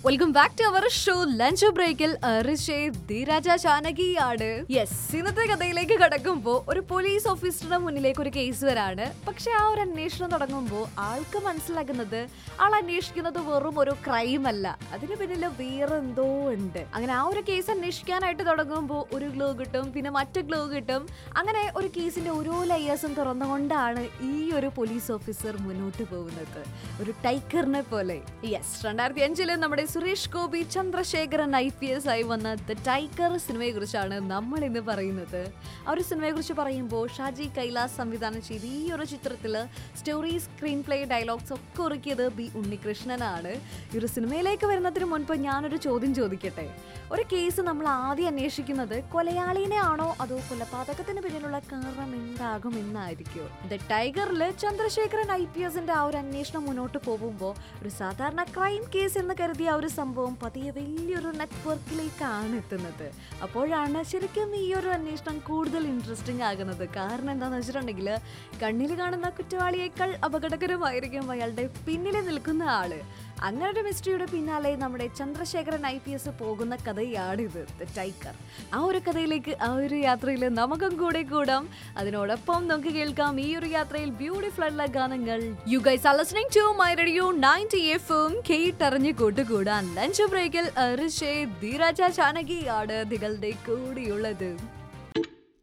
welcome back to our show lunch ബ്രേക്കിൽ ധീരാജ ചാനകിയാണ് yes ഇന്നത്തെ കഥയിലേക്ക് കടക്കുമ്പോൾ ഒരു പോലീസ് ഓഫീസറുടെ മുന്നിലേക്ക് ഒരു കേസ് വരാണ് പക്ഷെ ആ ഒരു അന്വേഷണം തുടങ്ങുമ്പോൾ ആൾക്ക് മനസ്സിലാക്കുന്നത് ആൾ അന്വേഷിക്കുന്നത് വെറും ഒരു ക്രൈം അല്ല അതിന് പിന്നിൽ വേറെ എന്തോ ഉണ്ട് അങ്ങനെ ആ ഒരു കേസ് അന്വേഷിക്കാനായിട്ട് തുടങ്ങുമ്പോൾ ഒരു ഗ്ലൂ കിട്ടും പിന്നെ മറ്റു ഗ്ലൂ കിട്ടും അങ്ങനെ ഒരു കേസിന്റെ ഓരോ ലെയേഴ്സും തുറന്നുകൊണ്ടാണ് ഈ ഒരു പോലീസ് ഓഫീസർ മുന്നോട്ട് പോകുന്നത് ഒരു ടൈക്കറിനെ പോലെ യെസ് രണ്ടായിരത്തി അഞ്ചില് നമ്മുടെ Suresh Gopi Chandrasekharan I P S ആയി വന്ന ദ ടൈഗർ സിനിമയെ കുറിച്ചാണ് നമ്മൾ ഇന്ന് പറയുന്നത് ആ ഒരു സിനിമയെ കുറിച്ച് പറയുമ്പോൾ ഷാജി കൈലാസ് സംവിധാനം ചെയ്ത ഈ ഒരു ചിത്രത്തില് സ്റ്റോറി സ്ക്രീൻ പ്ലേ ഡയലോഗ്സ് ഒക്കെ ഒരുക്കിയത് ബി ഉണ്ണികൃഷ്ണനാണ് ഈ ഒരു സിനിമയിലേക്ക് വരുന്നതിന് മുൻപ് ഞാനൊരു ചോദ്യം ചോദിക്കട്ടെ ഒരു കേസ് നമ്മൾ ആദ്യം അന്വേഷിക്കുന്നത് കൊലയാളിനെ ആണോ അതോ കൊലപാതകത്തിന് പിന്നിലുള്ള കാരണം എന്താകും എന്നായിരിക്കും ദ ടൈഗറില് ചന്ദ്രശേഖരൻ ഐ പി എസിന്റെ ആ ഒരു അന്വേഷണം മുന്നോട്ട് പോകുമ്പോൾ ഒരു സാധാരണ ക്രൈം കേസ് എന്ന് കരുതിയ ആ ഒരു സംഭവം പതിയെ വലിയൊരു നെറ്റ്വർക്കിലേക്കാണ് എത്തുന്നത് അപ്പോഴാണ് ശരിക്കും ഈ ഒരു അന്വേഷണം കൂടുതൽ ഇൻട്രസ്റ്റിംഗ് ആകുന്നത് കാരണം എന്താണെന്ന് വെച്ചിട്ടുണ്ടെങ്കിൽ കണ്ണിൽ കാണുന്ന കുറ്റവാളിയേക്കാൾ അപകടകരമായിരിക്കും അയാളുടെ പിന്നിൽ നിൽക്കുന്ന ആള് അങ്ങനെ ഒരു മിസ്റ്ററിയുടെ പിന്നാലെ നമ്മുടെ ചന്ദ്രശേഖരൻ ഐ പി എസ് പോകുന്ന കഥയാണിത് ദ ടൈക്കർ ആ ഒരു കഥയിലേക്ക് ആ ഒരു യാത്രയിൽ നമുക്കും കൂടെ കൂടാം അതിനോടൊപ്പം നമുക്ക് കേൾക്കാം ഈ ഒരു യാത്രയിൽ ബ്യൂട്ടിഫുൾ ആയിട്ടുള്ള ഗാനങ്ങൾ you guys are listening to my radio 90 എഫും കേട്ടറിഞ്ഞ് കൂട്ടുകൂടാൻ ലഞ്ച് ബ്രേക്കിൽ ഋഷേ ധീരാജ ചാനകിയാണ് നിങ്ങളുടെ കൂടെയുള്ളത്